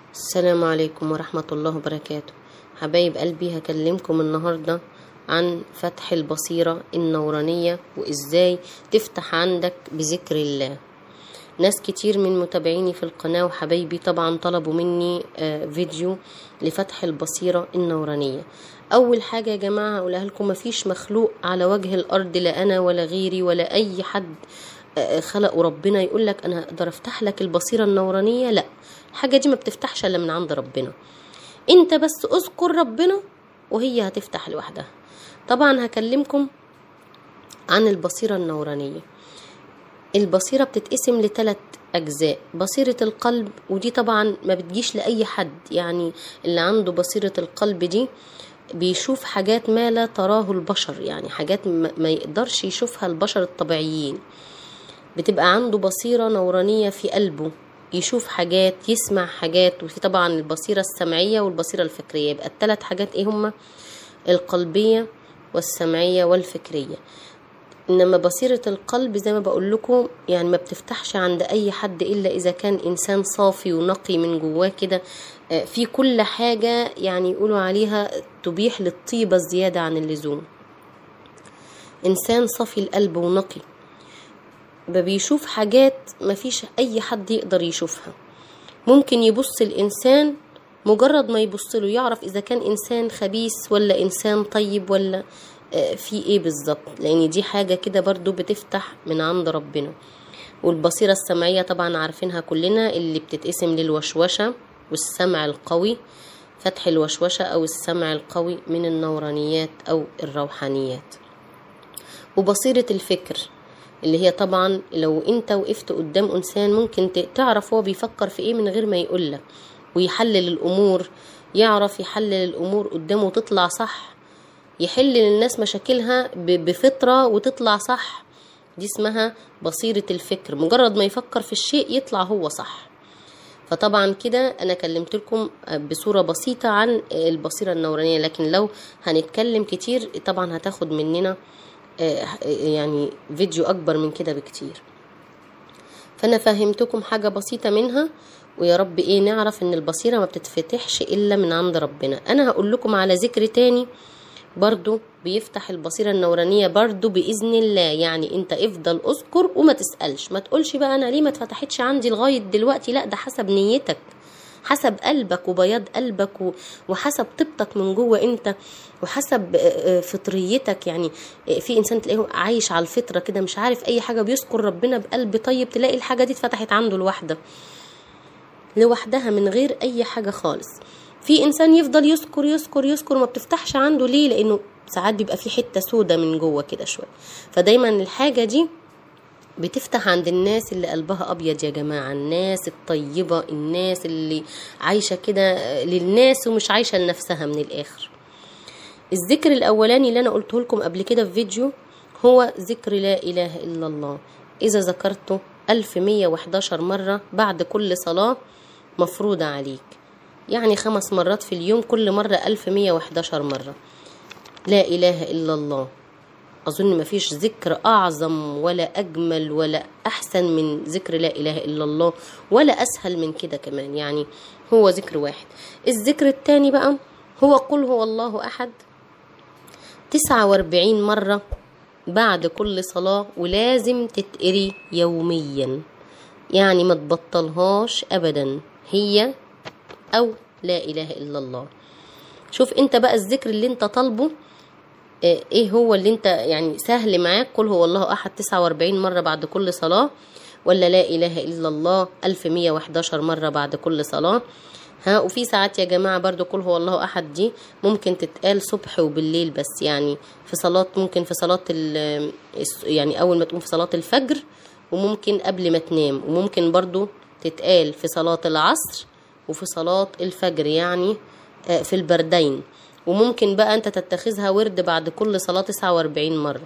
السلام عليكم ورحمة الله وبركاته حبايب قلبي هكلمكم النهاردة عن فتح البصيرة النورانية وإزاي تفتح عندك بذكر الله ناس كتير من متابعيني في القناة وحبايبي طبعا طلبوا مني آه، فيديو لفتح البصيرة النورانية أول حاجة يا جماعة أقولها لكم مفيش مخلوق على وجه الأرض لا أنا ولا غيري ولا أي حد آه، خلقه ربنا يقول لك أنا هقدر أفتح لك البصيرة النورانية لا الحاجة دي ما بتفتحش إلا من عند ربنا أنت بس أذكر ربنا وهي هتفتح لوحدها طبعا هكلمكم عن البصيرة النورانية البصيرة بتتقسم لثلاث أجزاء بصيرة القلب ودي طبعا ما بتجيش لأي حد يعني اللي عنده بصيرة القلب دي بيشوف حاجات ما لا تراه البشر يعني حاجات ما ما يقدرش يشوفها البشر الطبيعيين بتبقى عنده بصيرة نورانية في قلبه يشوف حاجات يسمع حاجات وفي طبعا البصيرة السمعية والبصيرة الفكرية يبقى الثلاث حاجات ايه هما القلبية والسمعية والفكرية انما بصيرة القلب زي ما بقول لكم يعني ما بتفتحش عند اي حد الا اذا كان انسان صافي ونقي من جواه كده آه، في كل حاجة يعني يقولوا عليها تبيح للطيبة الزيادة عن اللزوم انسان صافي القلب ونقي ما بيشوف حاجات ما فيش اي حد يقدر يشوفها ممكن يبص الانسان مجرد ما يبص له يعرف اذا كان انسان خبيث ولا انسان طيب ولا آه، في ايه بالظبط لان دي حاجة كده برضو بتفتح من عند ربنا والبصيرة السمعية طبعا عارفينها كلنا اللي بتتقسم للوشوشة والسمع القوي فتح الوشوشة او السمع القوي من النورانيات او الروحانيات وبصيرة الفكر اللي هي طبعا لو انت وقفت قدام انسان ممكن ت- تعرف هو بيفكر في ايه من غير ما يقولك ويحلل الامور يعرف يحلل الامور قدامه تطلع صح يحل للناس مشاكلها ب- بفطرة وتطلع صح دي اسمها بصيرة الفكر مجرد ما يفكر في الشيء يطلع هو صح فطبعا كده انا كلمت لكم بصورة بسيطة عن البصيرة النورانية لكن لو هنتكلم كتير طبعا هتاخد مننا آه، يعني فيديو اكبر من كده بكتير فانا فهمتكم حاجة بسيطة منها ويا رب ايه نعرف ان البصيرة ما بتتفتحش الا من عند ربنا انا هقول لكم على ذكر تاني برضو بيفتح البصيرة النورانية برضو بإذن الله يعني انت افضل اذكر وما تسألش ما تقولش بقى انا ليه ما اتفتحتش عندي لغاية دلوقتي لا ده حسب نيتك حسب قلبك وبياض قلبك و- وحسب طيبتك من جوه انت وحسب آه، آه، فطريتك يعني آه، في انسان تلاقيه عايش على الفطره كده مش عارف اي حاجه بيذكر ربنا بقلب طيب تلاقي الحاجه دي اتفتحت عنده لوحده لوحدها من غير اي حاجه خالص في انسان يفضل يذكر يذكر يذكر وما بتفتحش عنده ليه لانه ساعات بيبقى في حته سودة من جوه كده شويه فدايما الحاجه دي بتفتح عند الناس اللي قلبها ابيض يا جماعه الناس الطيبه الناس اللي عايشه كده للناس ومش عايشه لنفسها من الاخر الذكر الاولاني اللي انا قلته لكم قبل كده في فيديو هو ذكر لا اله الا الله اذا ذكرته 1111 مره بعد كل صلاه مفروضه عليك يعني خمس مرات في اليوم كل مره 1111 مره لا اله الا الله أظن مفيش ذكر أعظم ولا أجمل ولا أحسن من ذكر لا إله إلا الله ولا أسهل من كده كمان يعني هو ذكر واحد الذكر التاني بقى هو قل هو الله أحد تسعة واربعين مرة بعد كل صلاة ولازم تتقري يوميا يعني ما تبطلهاش أبدا هي أو لا إله إلا الله شوف انت بقى الذكر اللي انت طالبه آه، ايه هو اللي انت يعني سهل معاك قل هو الله احد 49 مرة بعد كل صلاة ولا لا اله الا الله 1111 مرة بعد كل صلاة ها وفي ساعات يا جماعة برضو قل هو الله احد دي ممكن تتقال صبح وبالليل بس يعني في صلاة ممكن في صلاة ال- الس- يعني اول ما تقوم في صلاة الفجر وممكن قبل ما تنام وممكن برضو تتقال في صلاة العصر وفي صلاة الفجر يعني آه، في البردين وممكن بقى انت تتخذها ورد بعد كل صلاة 49 مرة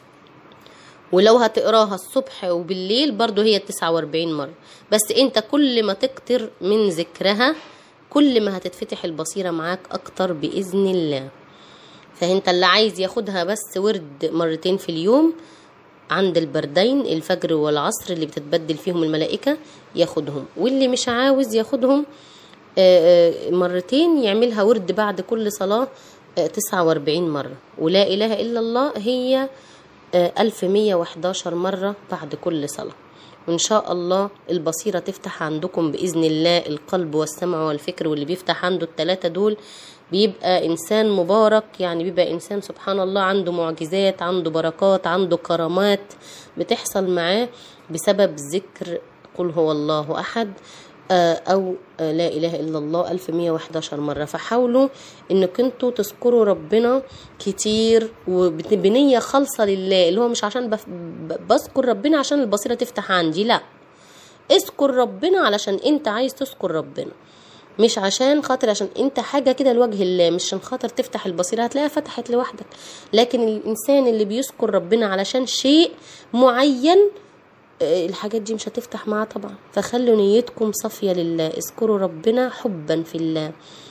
ولو هتقراها الصبح وبالليل برضو هي 49 مرة بس انت كل ما تكتر من ذكرها كل ما هتتفتح البصيرة معاك اكتر بإذن الله فانت اللي عايز ياخدها بس ورد مرتين في اليوم عند البردين الفجر والعصر اللي بتتبدل فيهم الملائكة ياخدهم واللي مش عاوز ياخدهم آه، آه، مرتين يعملها ورد بعد كل صلاة تسعة واربعين مرة ولا إله إلا الله هي ألف مية وحداشر مرة بعد كل صلاة وإن شاء الله البصيرة تفتح عندكم بإذن الله القلب والسمع والفكر واللي بيفتح عنده التلاتة دول بيبقى إنسان مبارك يعني بيبقى إنسان سبحان الله عنده معجزات عنده بركات عنده كرامات بتحصل معاه بسبب ذكر قل هو الله أحد آه، أو آه، لا إله إلا الله 1111 مرة فحاولوا إنك انتوا تذكروا ربنا كتير وبنية خالصة لله اللي هو مش عشان بف- ب- بذكر ربنا عشان البصيرة تفتح عندي لا اذكر ربنا علشان انت عايز تذكر ربنا مش عشان خاطر عشان انت حاجه كده لوجه الله مش عشان خاطر تفتح البصيره هتلاقيها فتحت لوحدك لكن الانسان اللي بيذكر ربنا علشان شيء معين آه، الحاجات دي مش هتفتح معاه طبعا فخلوا نيتكم صافيه لله اذكروا ربنا حبا في الله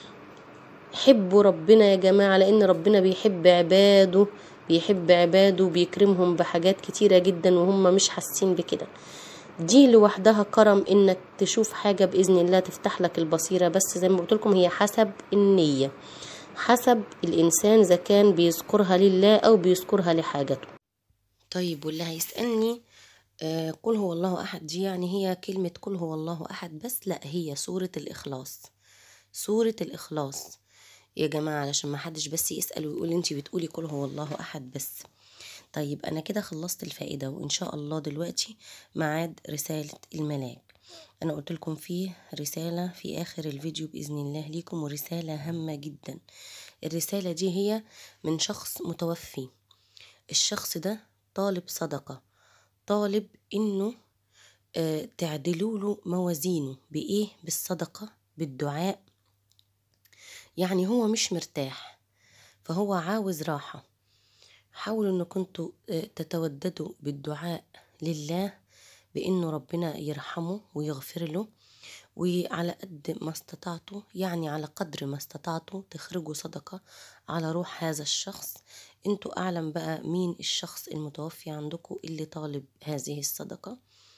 حبوا ربنا يا جماعة لأن ربنا بيحب عباده بيحب عباده بيكرمهم بحاجات كتيرة جدا وهم مش حاسين بكده دي لوحدها كرم انك تشوف حاجة بإذن الله تفتح لك البصيرة بس زي ما قلت لكم هي حسب النية حسب الإنسان إذا كان بيذكرها لله أو بيذكرها لحاجته طيب واللي هيسألني آه قل هو الله أحد دي يعني هي كلمة قل هو الله أحد بس لا هي سورة الإخلاص سورة الإخلاص يا جماعة علشان ما حدش بس يسأل ويقول انتي بتقولي قل هو الله أحد بس طيب أنا كده خلصت الفائدة وإن شاء الله دلوقتي ميعاد رسالة الملاك أنا قلت لكم فيه رسالة في آخر الفيديو بإذن الله ليكم ورسالة هامة جدا الرسالة دي هي من شخص متوفي الشخص ده طالب صدقة طالب إنه آه، تعدلوا له موازينه بإيه بالصدقة بالدعاء يعني هو مش مرتاح فهو عاوز راحة حاولوا ان كنتوا آه، تتوددوا بالدعاء لله بانه ربنا يرحمه ويغفر له وعلى قد ما استطعتوا يعني على قدر ما استطعتوا تخرجوا صدقة على روح هذا الشخص انتوا اعلم بقى مين الشخص المتوفي عندكم اللي طالب هذه الصدقة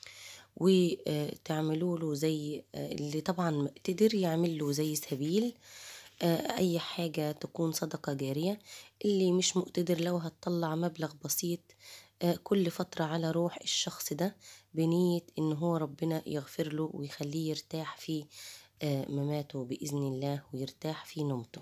وتعملوا له زي آه، اللي طبعا تقدر يعمل له زي سبيل آه، اي حاجة تكون صدقة جارية اللي مش مقتدر لو هتطلع مبلغ بسيط آه، كل فترة على روح الشخص ده بنية ان هو ربنا يغفر له ويخليه يرتاح في آه، مماته بإذن الله ويرتاح في نومته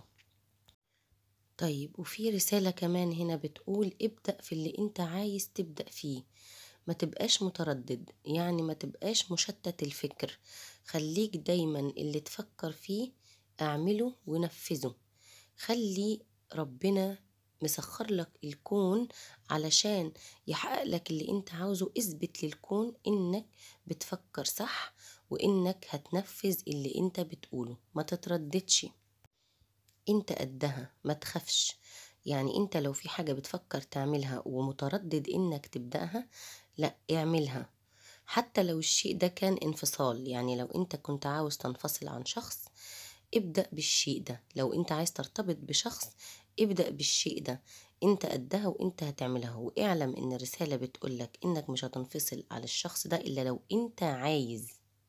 طيب وفي رسالة كمان هنا بتقول ابدأ في اللي انت عايز تبدأ فيه ما تبقاش متردد يعني ما تبقاش مشتت الفكر خليك دايما اللي تفكر فيه اعمله ونفذه خلي ربنا مسخر لك الكون علشان يحقق لك اللي انت عاوزه اثبت للكون انك بتفكر صح وانك هتنفذ اللي انت بتقوله ما تترددش انت قدها ما تخافش يعني انت لو في حاجة بتفكر تعملها ومتردد انك تبدأها لا اعملها حتى لو الشيء ده كان انفصال يعني لو انت كنت عاوز تنفصل عن شخص ابدأ بالشيء ده لو انت عايز ترتبط بشخص ابدأ بالشيء ده انت قدها وانت هتعملها واعلم ان الرسالة بتقولك انك مش هتنفصل على الشخص ده الا لو انت عايز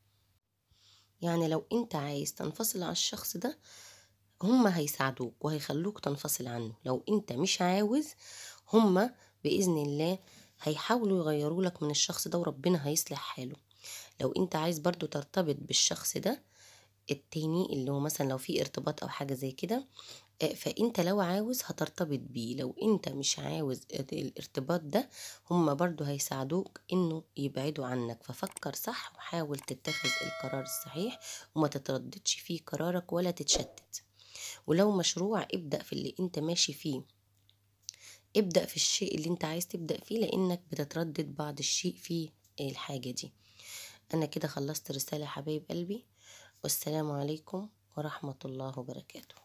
يعني لو انت عايز تنفصل على الشخص ده هما هيساعدوك وهيخلوك تنفصل عنه لو انت مش عاوز هما بإذن الله هيحاولوا يغيروا لك من الشخص ده وربنا هيصلح حاله لو انت عايز برضو ترتبط بالشخص ده التاني اللي هو مثلا لو في ارتباط او حاجة زي كده آه، فانت لو عاوز هترتبط بيه لو انت مش عاوز الارتباط ده هما برضو هيساعدوك انه يبعدوا عنك ففكر صح وحاول تتخذ القرار الصحيح وما تترددش في قرارك ولا تتشتت ولو مشروع ابدأ في اللي انت ماشي فيه ابدأ في الشيء اللي انت عايز تبدأ فيه لانك بتتردد بعض الشيء في الحاجة دي انا كده خلصت رسالة حبايب قلبي والسلام عليكم ورحمة الله وبركاته